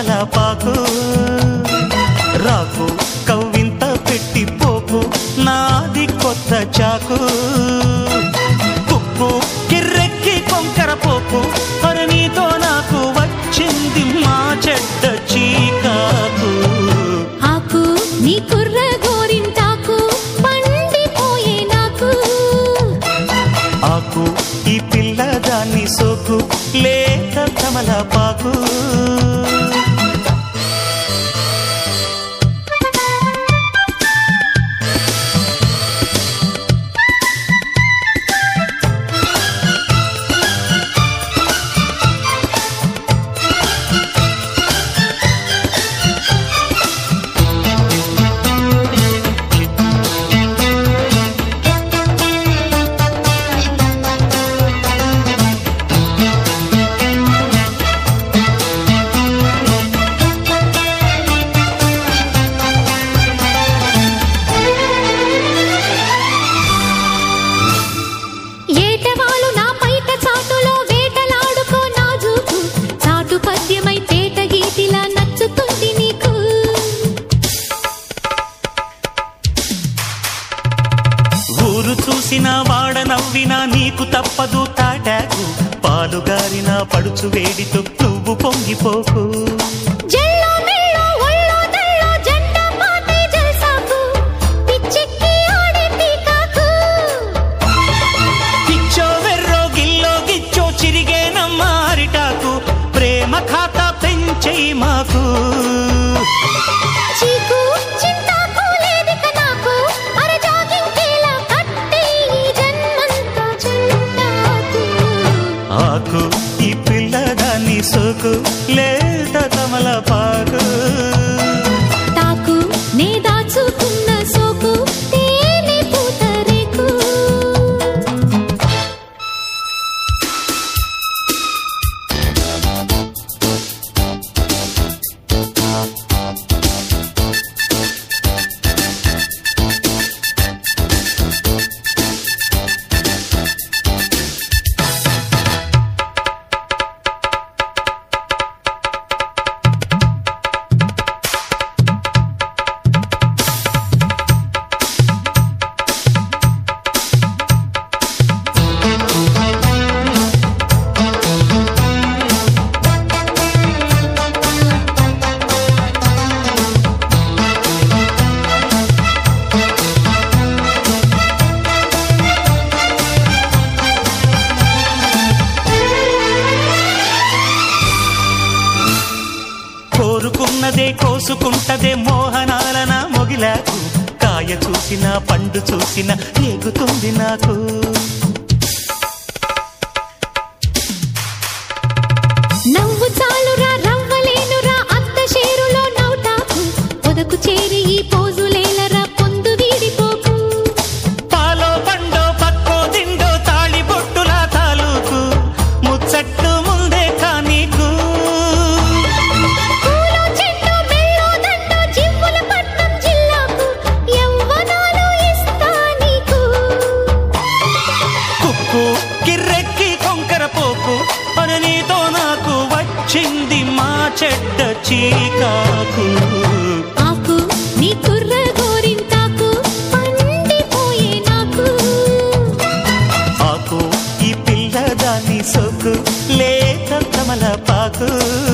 తమలపాకు రాకు కవ్వింత పెట్టి పోకు నాది కొత్త చాకు కుక్కు కిర్రెక్కి కొంకర పోకు మరి నీతో నాకు వచ్చింది మా చెడ్డ చీకాకు ఆకు నీ కుర్ర గోరింటాకు పండిపోయే నాకు ఆకు ఈ పిల్ల దాన్ని సోకు లేత తమలపాకు ఏటవాలు నా పైట చాటులో వేటలాడుకో నాజుకు చాటు పద్యమై తేట గీతిలా నచ్చుతుంది నీకు ఊరు చూసిన వాడ నవ్వినా నీకు తప్పదు తాటాకు పాలుగారిన పడుచు వేడితో నువ్వు పొంగిపోకు జల్లో మెల్లో ఒళ్ళో దళ్ళో జంట పాటే జల్సాకు పిచ్చెక్కి ఆడే పీకాకు పిచ్చో వెర్రో గిల్లో గిచ్చో చిరిగే నమ్మారిటాకు ప్రేమ ఖాతా పెంచేయి మాకు చీకు చింతాకు లేదిక నాకు అర జాగింకేలా కట్టే ఈ జన్మంతా చింతాకు ఆకు ఈ పిల్ల దాన్ని సోకు లేత తమలపాకు తాకు నే దాచుకున్న సోకు తేనె పూతరేకు కోరుకున్నదే కోసుకుంటదే మోహనాలన మొగిలాకు కాయ చూసిన పండు చూసిన ఏగుతుంది నాకు నవ్వు చాలురా రవ్వలేనురా అత్త షేరులో నవ్వుతాకు పొదకు చేరి ఈ పోజులేలరా పొందు వీడిపోకు పాలో పండో పక్కో దిండో తాళి బొట్టుల తాలూకు ముచ్చట్లు ముందే కానీకు పూలో చెట్టు మెల్లో దండో జివ్వుల పట్నం జిల్లాకు యవ్వనాలు ఇస్తా నీకు కుక్కు కిర్రెక్కి కొంకర పోకు అని నీతో నాకు వచ్చింది మా చెడ్డ చీకాకు ఆకు నీ కుర్ర గోరింటాకు పండిపోయే నాకు ఆకు ఈ పిల్ల దాన్ని సోకు లేత కమలపాకు